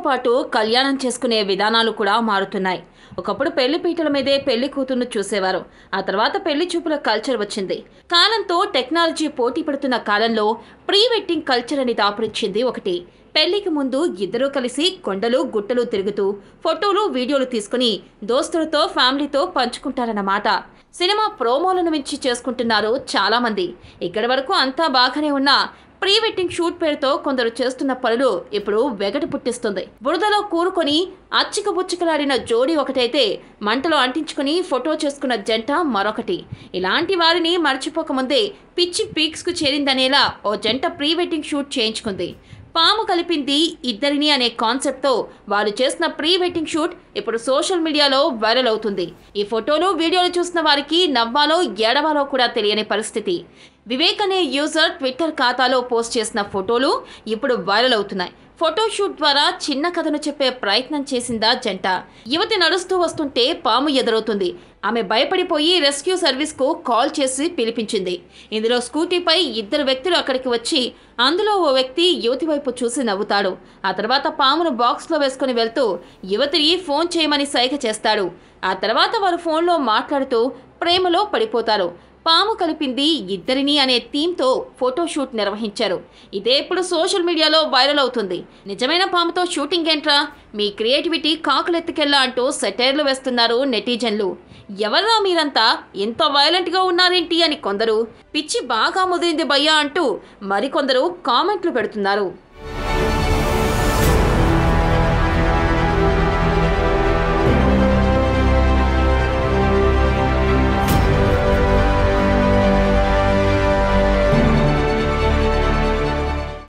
పాటు కళ్యాణం చేసుకునే విధానాలు కూడా మారుతున్నాయి ఒకప్పుడు పెళ్లి పీటల మీదే పెళ్లి కూతుర్ను చూసేవారు ఆ తర్వాత పెళ్లి చూపుల కల్చర్ వచ్చింది కాలంతో టెక్నాలజీ పోటీ పడుతున్న కాలంలో ప్రీ వెడ్డింగ్ కల్చర్ అని దాపురించింది ఒకటి పెళ్లికి ముందు ఇద్దరూ కలిసి కొండలు గుట్టలు తిరుగుతూ ఫోటోలు వీడియోలు తీసుకుని దోస్తులతో ఫ్యామిలీతో పంచుకుంటారన్నమాట సినిమా ప్రోమోలను మించి చేసుకుంటున్నారు చాలా మంది ఇక్కడి వరకు అంతా బాగానే ఉన్నా ప్రీ వెడ్డింగ్ షూట్ పేరుతో కొందరు చేస్తున్న పనులు ఇప్పుడు వెగట పుట్టిస్తుంది బురదలో కూరుకొని అచ్చిక బుచ్చికలాడిన జోడీ ఒకటైతే మంటలో అంటించుకుని ఫోటో చేసుకున్న జంట మరొకటి ఇలాంటి వారిని మర్చిపోకముందే పిచ్చి పీక్స్కు చేరిందనేలా ఓ జంట ప్రీ వెడ్డింగ్ షూట్ చేయించుకుంది పాము కలిపింది ఇద్దరిని అనే కాన్సెప్ట్తో వారు చేసిన ప్రీ వెడ్డింగ్ షూట్ ఇప్పుడు సోషల్ మీడియాలో వైరల్ అవుతుంది ఈ ఫోటోలు వీడియోలు చూసిన వారికి నవ్వాలో ఏడవాలో కూడా తెలియని పరిస్థితి వివేక్ అనే యూజర్ ట్విట్టర్ ఖాతాలో పోస్ట్ చేసిన ఫోటోలు ఇప్పుడు వైరల్ అవుతున్నాయి ఫోటోషూట్ ద్వారా చిన్న కథను చెప్పే ప్రయత్నం చేసిందా జంట యువతి నడుస్తూ వస్తుంటే పాము ఎదురవుతుంది ఆమె భయపడిపోయి రెస్క్యూ సర్వీస్కు కాల్ చేసి పిలిపించింది ఇందులో స్కూటీపై ఇద్దరు వ్యక్తులు అక్కడికి వచ్చి అందులో ఓ వ్యక్తి యువతి వైపు చూసి నవ్వుతాడు ఆ తర్వాత పామును బాక్స్లో వేసుకుని వెళ్తూ యువతిని ఫోన్ చేయమని సైగ చేస్తాడు ఆ తర్వాత వారు ఫోన్లో మాట్లాడుతూ ప్రేమలో పడిపోతారు పాము కలిపింది ఇద్దరిని అనే థీమ్తో ఫోటోషూట్ నిర్వహించారు ఇదే ఇప్పుడు సోషల్ మీడియాలో వైరల్ అవుతుంది నిజమైన పాముతో షూటింగ్ ఏంట్రా మీ క్రియేటివిటీ కాకులెత్తుకెళ్ళా అంటూ సెటైర్లు వేస్తున్నారు నెటిజన్లు ఎవర్రా మీరంతా ఎంత వైలెంట్గా ఉన్నారేంటి అని కొందరు పిచ్చి బాగా ముదిరింది భయ్యా అంటూ మరికొందరు కామెంట్లు పెడుతున్నారు